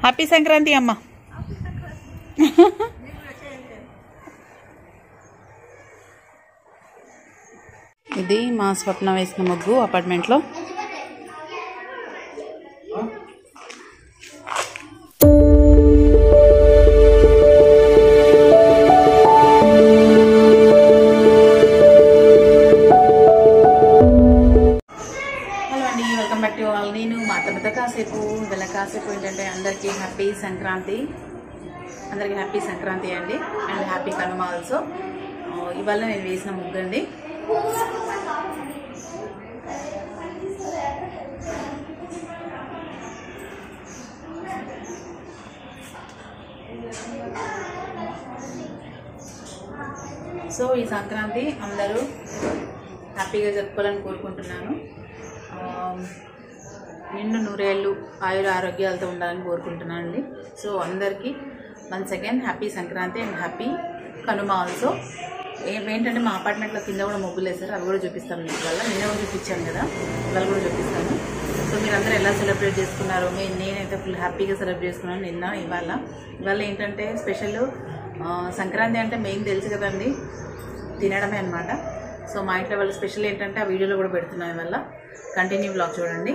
Happy Sankranti అమ్మ ఇది మా స్వప్న వేసిన ముగ్గు అపార్ట్మెంట్లో హలో అండి వెల్కమ్ బ్యాక్ టు ఆల్ నేను మా అత్తమ్మతో కాసేపు వీళ్ళ కాసేపు ఏంటంటే అందరికీ హ్యాపీ సంక్రాంతి అందరికీ హ్యాపీ సంక్రాంతి అండి అండ్ హ్యాపీ కనుమ ఆల్సో ఇవాళ నేను వేసిన ముగ్గు అండి సో ఈ సంక్రాంతి అందరూ హ్యాపీగా జరుపుకోవాలని కోరుకుంటున్నాను ఆ, నిండు నూరేళ్ళు ఆయుర ఆరోగ్యాలతో ఉండాలని కోరుకుంటున్నాను అండి సో అందరికీ once again happy Sankranti and happy Kanuma also ఏంటంటే మా అపార్ట్మెంట్లో కింద కూడా ముగ్గులు వేస్తారు అవి కూడా చూపిస్తాను మీకు వల్ల నిన్న కూడా చూపించాను కదా ఇవాళ కూడా చూపిస్తాను సో మీరు అందరూ ఎలా సెలబ్రేట్ చేసుకున్నారు మే- నేనైతే ఫుల్ హ్యాపీగా సెలబ్రేట్ చేసుకున్నాను నిన్న ఇవాళ ఇవాళ ఏంటంటే స్పెషల్ సంక్రాంతి అంటే మెయిన్ తెలుసు కదండి తినడమే అనమాట సో మా ఇంట్లో వాళ్ళ స్పెషల్ ఏంటంటే ఆ వీడియోలో కూడా పెడుతున్నాం వల్ల కంటిన్యూ బ్లాగ్ చూడండి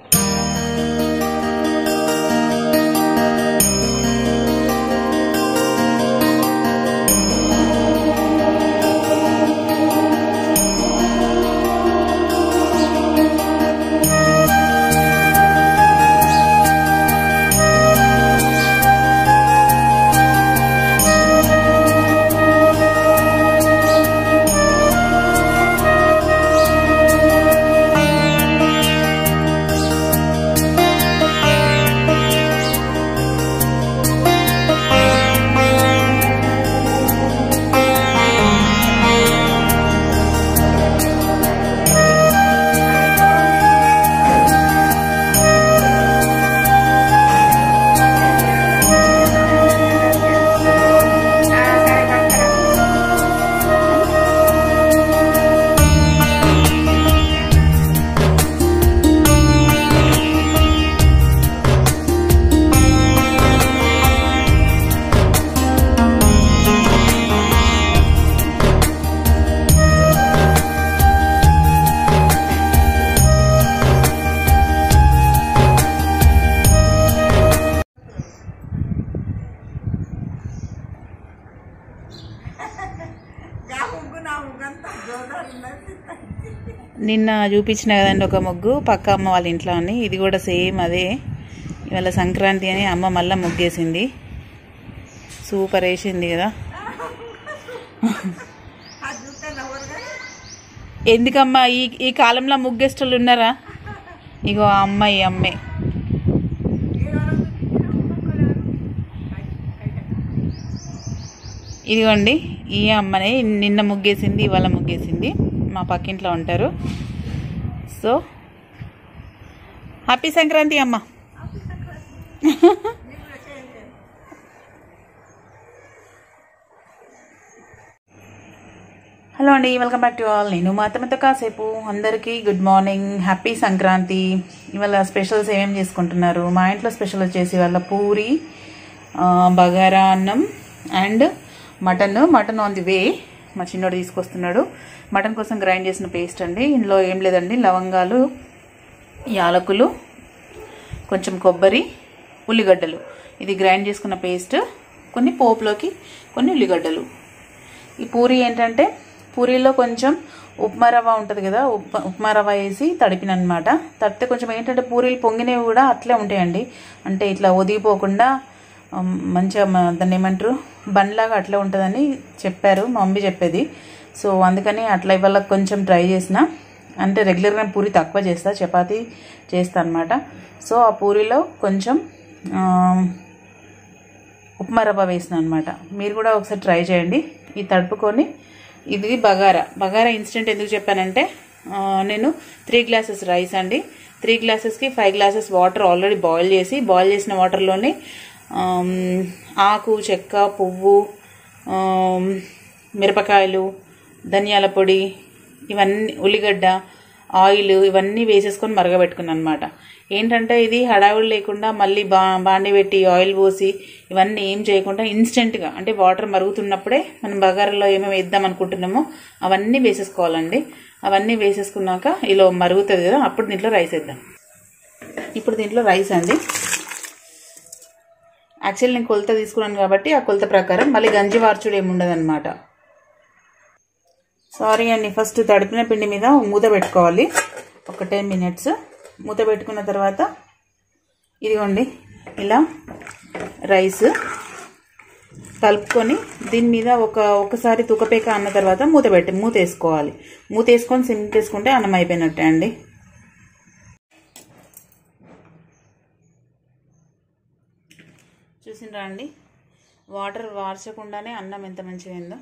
నిన్న చూపించిన కదండి ఒక ముగ్గు పక్క అమ్మ వాళ్ళ ఇంట్లో అని ఇది కూడా సేమ్ అదే ఇవాళ సంక్రాంతి అని అమ్మ మళ్ళీ ముగ్గేసింది సూపర్ వేసింది కదా ఎందుకమ్మా ఈ ఈ కాలంలో ముగ్గేస్టోళ్ళు ఉన్నారా ఇగో ఆ అమ్మాయి ఈ అమ్మే ఇదిగోండి ఈ అమ్మనే నిన్న ముగ్గేసింది ఇవాళ ముగ్గేసింది మా పక్కింట్లో ఉంటారు సో హ్యాపీ సంక్రాంతి అమ్మ హలో అండి వెల్కమ్ బ్యాక్ టు ఆల్ నేను మాత్రమేతో కాసేపు అందరికీ గుడ్ మార్నింగ్ హ్యాపీ సంక్రాంతి ఇవాళ స్పెషల్స్ ఏమేమి చేసుకుంటున్నారు మా ఇంట్లో స్పెషల్ వచ్చేసి వాళ్ళ పూరి ఆ, బగారా అన్నం and mutton mutton on the way మా చిన్నోడు తీసుకొస్తున్నాడు మటన్ కోసం గ్రైండ్ చేసిన పేస్ట్ అండి ఇందులో ఏం లేదండి లవంగాలు యాలకులు కొంచెం కొబ్బరి ఉల్లిగడ్డలు ఇది గ్రైండ్ చేసుకున్న పేస్ట్ కొన్ని పోపులోకి కొన్ని ఉల్లిగడ్డలు ఈ పూరి ఏంటంటే పూరీలో కొంచెం ఉప్మా రవ్వ ఉంటుంది కదా ఉప్మా ఉప్మా రవ్వ వేసి తడిపిన అనమాట తడితే కొంచెం ఏంటంటే పూరీలు పొంగినవి కూడా అట్లే ఉంటాయండి అంటే ఇట్లా ఒదిగిపోకుండా ఉమ్, మంచిగా మ- దాన్ని ఏమంటారు బండ్లాగా అట్లే ఉంటుందని చెప్పారు మా మమ్మీ చెప్పేది సో అందుకని అట్లా ఇవాళ కొంచెం ట్రై చేసిన అంటే రెగ్యులర్గా పూరి తక్కువ చేస్తా చపాతీ చేస్తా అనమాట సో ఆ పూరిలో కొంచెం ఆ, ఉప్మా రవ్వ వేసిన అనమాట మీరు కూడా ఒకసారి ట్రై చేయండి ఇది తడుపుకొని ఇది బగారా బగారా ఇన్స్టెంట్ ఎందుకు చెప్పానంటే ఆ, నేను త్రీ గ్లాసెస్ రైస్ అండి త్రీ గ్లాసెస్కి five glasses water already boil చేసి బాయిల్ చేసిన వాటర్లోనే ఆమ్, ఆకు చెక్క పువ్వు ఆమ్, మిరపకాయలు ధనియాల పొడి ఇవన్నీ ఉల్లిగడ్డ ఆయిల్ ఇవన్నీ వేసేసుకొని మరగబెట్టుకున్నాను అనమాట ఏంటంటే ఇది హడావుడి లేకుండా మళ్ళీ బా బాండి పెట్టి ఆయిల్ పోసి ఇవన్నీ ఏం చేయకుండా ఇన్స్టెంట్గా అంటే వాటర్ మరుగుతున్నప్పుడే మనం బగారాలో ఏమేమి వేద్దాం అనుకుంటున్నామో అవన్నీ వేసేసుకోవాలండి అవన్నీ వేసేసుకున్నాక ఇలా మరుగుతుంది కదా అప్పుడు దీంట్లో రైస్ వేద్దాం ఇప్పుడు దీంట్లో రైస్ అండి యాక్చువల్లీ నేను కొలత తీసుకున్నాను కాబట్టి ఆ కొలత ప్రకారం మళ్ళీ గంజి వార్చుడు ఏమి ఉండదన్నమాట సారీ అండి ఫస్ట్ తడిపిన పిండి మీద మూత పెట్టుకోవాలి ఒక టెన్ మినిట్స్ మూత పెట్టుకున్న తర్వాత ఇదిగోండి ఇలా రైస్ కలుపుకొని దీని మీద ఒక ఒకసారి తుకపేక అన్న తర్వాత మూత పెట్టి మూత వేసుకోవాలి మూత వేసుకొని సిమ్ చేసుకుంటే అన్నం అయిపోయినట్టే అండి చూసిండ్రా అండి వాటర్ వార్చకుండానే అన్నం ఎంత మంచిగా అయిందో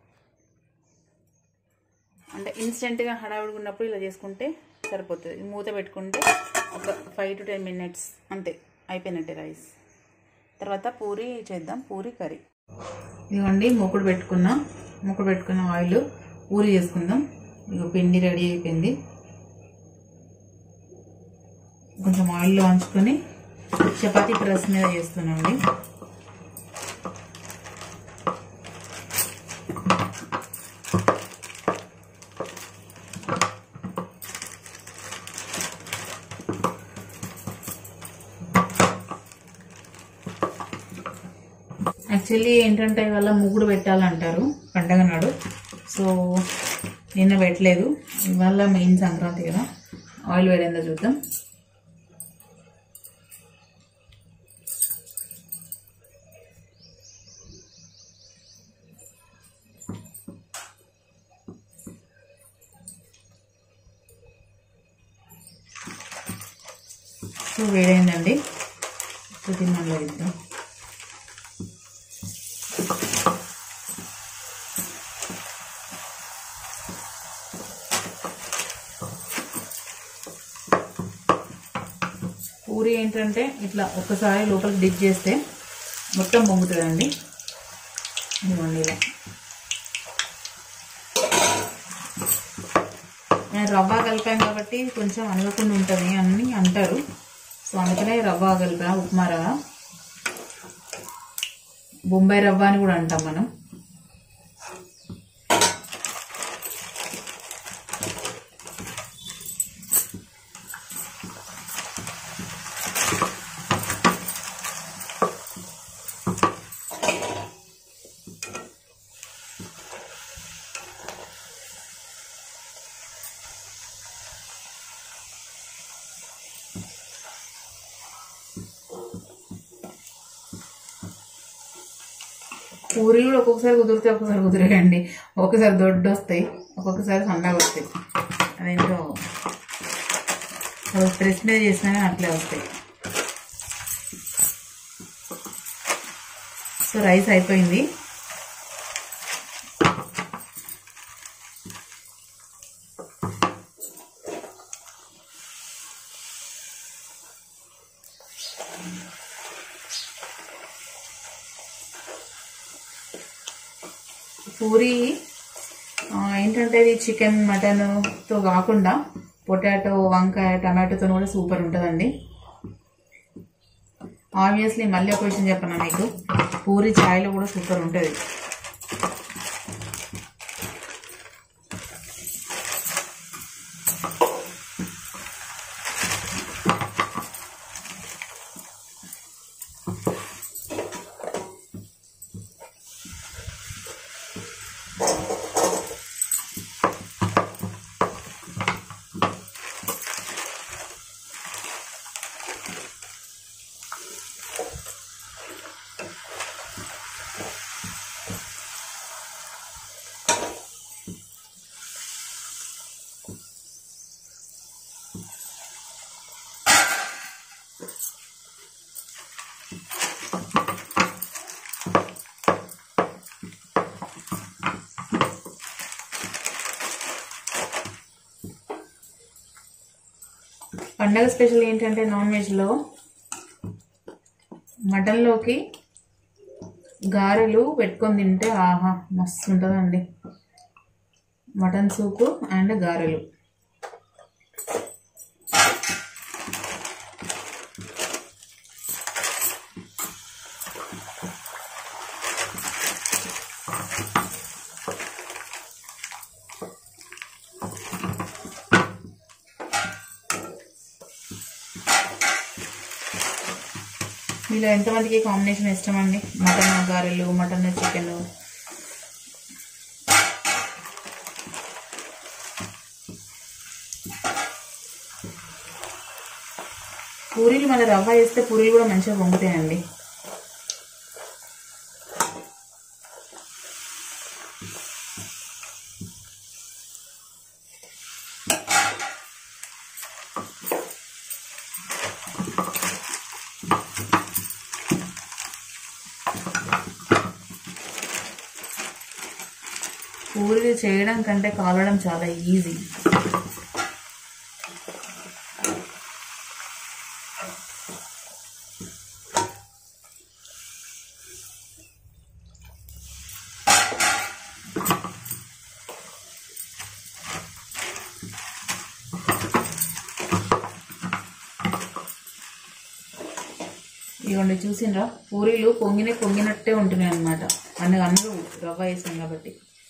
అంటే ఇన్స్టెంట్గా హడావుడిగా ఉన్నప్పుడు ఇలా చేసుకుంటే సరిపోతుంది మూత పెట్టుకుంటే ఒక ఫైవ్ టు టెన్ మినిట్స్ అంతే అయిపోయినట్టే రైస్ తర్వాత పూరి చేద్దాం పూరి కర్రీ ఇదిగోండి మూకుడు పెట్టుకున్నాం మూకుడు పెట్టుకున్న ఆయిల్ పూరి చేసుకుందాం ఇక పిండి రెడీ అయిపోయింది కొంచెం ఆయిల్లో ఉంచుకొని చపాతీ ప్రెస్ మీద చేస్తున్నాండి యాక్చువల్లీ ఏంటంటే ఇవాళ ముగ్గుడు పెట్టాలంటారు పండగ నాడు సో నిన్న పెట్టలేదు ఇవాళ మెయిన్ సంక్రాంతి కదా ఆయిల్ వేడేందో చూద్దాం సో వేడైందండి సో తిన్నాలో ఇద్దాం పూరి ఏంటంటే ఇట్లా ఒక్కసారి లోపలికి డిప్ చేస్తే మొత్తం పొంగుతుందండి ఇదిగోండి ఇలా నేను రవ్వ కలిపాను కాబట్టి కొంచెం అనగకుండా ఉంటుంది అని అంటారు సో అందుకనే రవ్వ కలిపా ఉప్మా రవ్వ బొంబాయి రవ్వ అని కూడా అంటాం మనం పూరి కూడా ఒక్కొక్కసారి కుదిరితే ఒక్కొక్కసారి కుదిరేయండి ఒక్కొక్కసారి దొడ్డు వస్తాయి ఒక్కొక్కసారి సన్నగా వస్తాయి అదేంటో ప్రెస్ మీద చేసినా కానీ అట్లే వస్తాయి సో రైస్ అయిపోయింది పూరి ఆ, ఏంటంటే ఇది చికెన్ మటన్తో కాకుండా పొటాటో వంకాయ టమాటోతో కూడా సూపర్ ఉంటుందండి ఆబ్వియస్లీ మళ్ళీ ఒక విషయం చెప్పనా మీకు పూరి ఛాయ్లో కూడా సూపర్ ఉంటుంది పండగ స్పెషల్ ఏంటంటే నాన్ వెజ్లో మటన్లోకి గారెలు పెట్టుకొని తింటే ఆహా మస్తు ఉంటుందండి మటన్ సూపు అండ్ గారెలు మీలో ఎంతమందికి కాంబినేషన్ ఇష్టం అండి మటన్ గారెలు మటన్ చికెన్ పూరీలు మళ్ళీ రవ్వ వేస్తే పూరీలు కూడా మంచిగా పొంగుతాయండి పూరీలు చేయడం కంటే కాలడం చాలా ఈజీ ఇదిగోండి చూసిండ్రా పూరీలు పొంగినే పొంగినట్టే ఉంటున్నాయి అనమాట అన్ని అందరూ రవ్వ వేసాం కాబట్టి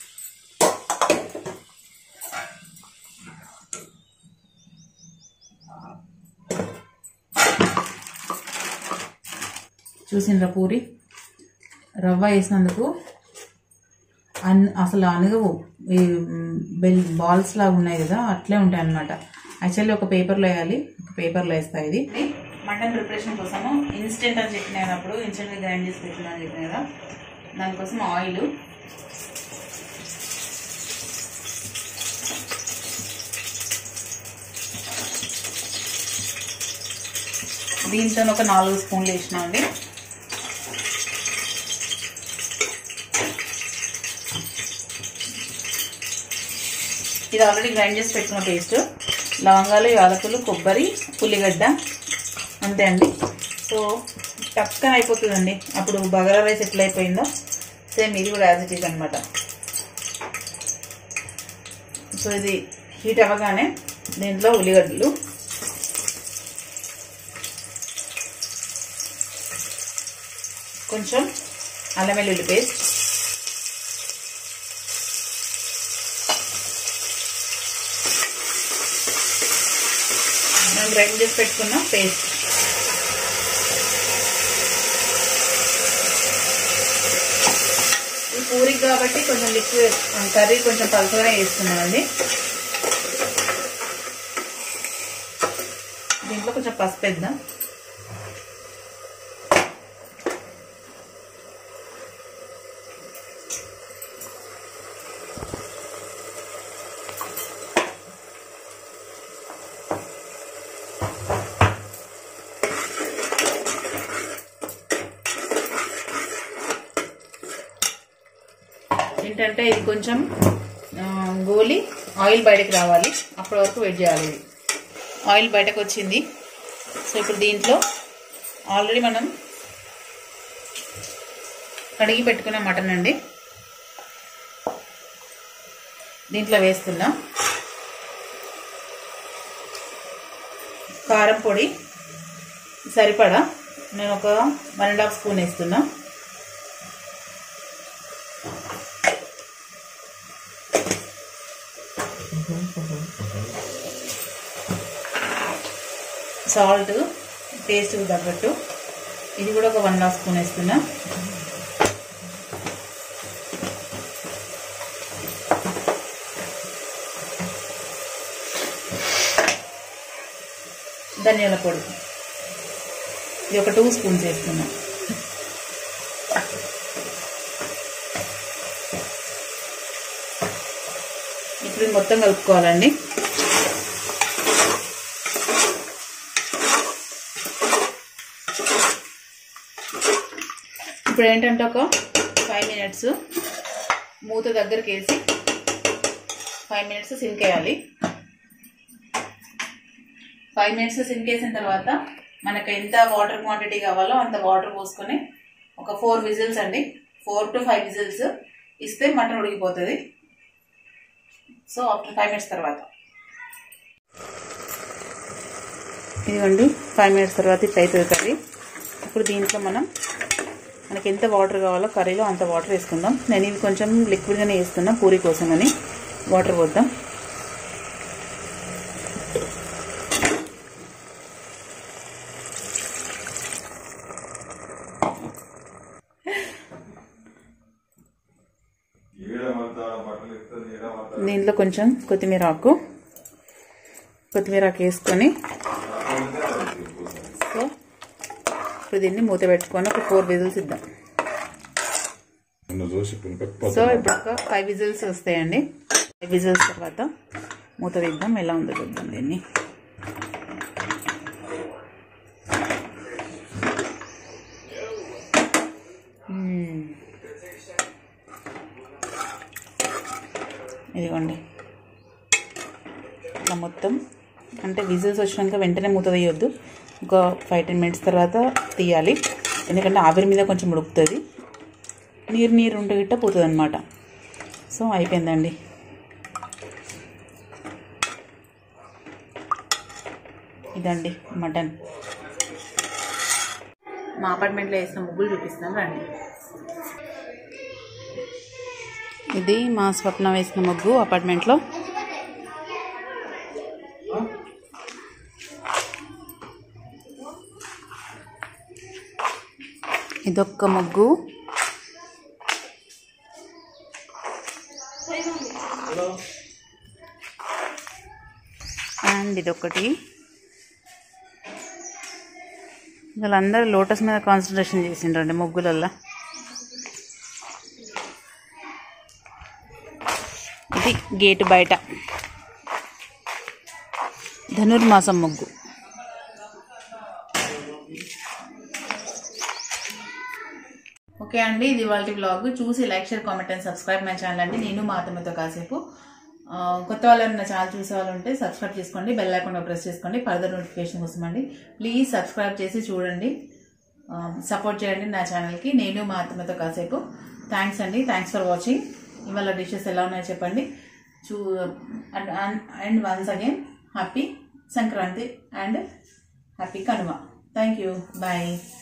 చూసిండ్రా పూరి రవ్వ వేసినందుకు అన్ అసలు అనగవు ఈ మ్, బెల్ బాల్స్ లాగా ఉన్నాయి కదా అట్లే ఉంటాయి అనమాట యాక్చువల్లీ ఒక పేపర్లో వేయాలి ఒక పేపర్లో వేస్తాయి ఇది మటన్ ప్రిపరేషన్ కోసము ఇన్స్టెంట్ అని చెప్పిన కదా అప్పుడు ఇన్స్టెంట్గా గ్రైండ్ చేసి పెట్టిన అని చెప్పిన కదా దానికోసం ఆయిల్ దీంతో ఒక నాలుగు స్పూన్లు వేసినా అండి ఇది ఆల్రెడీ గ్రైండ్ చేసి పెట్టుకున్న పేస్ట్ లవంగాలు యాలకులు కొబ్బరి ఉల్లిగడ్డ అంతే అండి సో టక్కన అయిపోతుందండి అప్పుడు బగారా రైస్ ఎట్లా అయిపోయిందో సేమ్ ఇది కూడా యాజ్ ఇట్ ఈజ్ అనమాట సో ఇది హీట్ అవ్వగానే దీంట్లో ఉల్లిగడ్డలు కొంచెం అల్లం వెల్లుల్లి పేస్ట్ మనం గ్రైండ్ చేసి పెట్టుకున్న పేస్ట్ ఈ పూరికి కాబట్టి కొంచెం లిక్విడ్ కర్రీ కొంచెం పలుచగానే వేస్తున్నామండి దీంట్లో కొంచెం పసుపు వేద్దాం ఏంటంటే ఇది కొంచెం ఆ, గోలి ఆయిల్ బయటకు రావాలి అప్పటి వరకు వెయిట్ చేయాలి ఇది ఆయిల్ బయటకు వచ్చింది సో ఇప్పుడు దీంట్లో ఆల్రెడీ మనం కడిగి పెట్టుకున్న మటన్ అండి దీంట్లో వేస్తున్నాం కారం పొడి సరిపడా నేను ఒక వన్ అండ్ హాఫ్ స్పూన్ వేస్తున్నా సాల్ట్ టేస్ట్కి తగ్గట్టు ఇది కూడా ఒక వన్ హాఫ్ స్పూన్ వేస్తున్నా ధనియాల పొడి ఇది ఒక టూ స్పూన్స్ వేస్తున్నా ఇప్పుడు ఇది మొత్తం కలుపుకోవాలండి ఇప్పుడు ఏంటంటే ఒక ఫైవ్ మినిట్స్ మూత దగ్గరికి వేసి ఫైవ్ మినిట్స్ సిన్కేయాలి ఫైవ్ మినిట్స్ సిన్కేసిన తర్వాత మనకు ఎంత వాటర్ క్వాంటిటీ కావాలో అంత వాటర్ పోసుకొని ఒక ఫోర్ విజిల్స్ అండి ఫోర్ టు ఫైవ్ విజిల్స్ ఇస్తే మటన్ ఉడికిపోతుంది సో ఆఫ్టర్ ఫైవ్ మినిట్స్ తర్వాత ఇదిగోండి ఫైవ్ మినిట్స్ తర్వాత ఇట్లా అవుతుంది కర్రీ ఇప్పుడు దీంట్లో మనం మనకి ఎంత వాటర్ కావాలో కర్రీలో అంత వాటర్ వేసుకుందాం నేను ఇవి కొంచెం లిక్విడ్గానే వేస్తున్నా పూరి కోసమని వాటర్ పోద్దాం దీంట్లో కొంచెం కొత్తిమీర ఆకు కొత్తిమీర ఆకు వేసుకొని సో ఇప్పుడు దీన్ని మూత పెట్టుకొని ఒక ఫోర్ విజిల్స్ ఇద్దాం నన్ను చూసి పిలిపెక్కిపోతా సో ఇప్పుడు ఒక ఫైవ్ విజిల్స్ వస్తాయండి ఫైవ్ విజిల్స్ తర్వాత మూత తీద్దాం ఎలా ఉందో చూద్దాం దీన్ని మ్మ్. ఇదిగోండి ఇట్లా మొత్తం అంటే విజిల్స్ వచ్చినాక వెంటనే మూత తీయొద్దు ఒక ఫైవ్ టెన్ మినిట్స్ తర్వాత తీయాలి ఎందుకంటే ఆవిరి మీద కొంచెం ఉడుకుతుంది నీరు నీరు ఉంటే గిట్ట పోతుంది అనమాట సో అయిపోయిందండి ఇదండి మటన్ మా అపార్ట్మెంట్లో వేసిన ముగ్గులు చూపిస్తాను రండి ఇది మా స్వప్న వేసిన ముగ్గు అపార్ట్మెంట్లో ఇదొక్క ముగ్గు అండ్ ఇదొకటి వీళ్ళందరూ లోటస్ మీద కాన్సన్ట్రేషన్ చేసిండ్రండి ముగ్గులల్లో ఇది గేటు బయట ధనుర్మాసం ముగ్గు ఓకే అండి ఇది వాళ్ళ బ్లాగ్ చూసి like share comment and subscribe my channel అండి నేను మా అతనితో కాసేపు ఆ, కొత్త వాళ్ళని నా ఛానల్ చూసే వాళ్ళు ఉంటే సబ్స్క్రైబ్ చేసుకోండి బెల్ ఐకాన్ ప్రెస్ చేసుకోండి ఫర్దర్ నోటిఫికేషన్ కోసం అండి ప్లీజ్ సబ్స్క్రైబ్ చేసి చూడండి సపోర్ట్ చేయండి నా ఛానల్కి నేను మా అతనితో కాసేపు థ్యాంక్స్ అండి థ్యాంక్స్ ఫర్ వాచింగ్ ఇవాళ డిషెస్ ఎలా ఉన్నాయో చెప్పండి చూ and and once again happy Sankranti and happy Kanuma thank you bye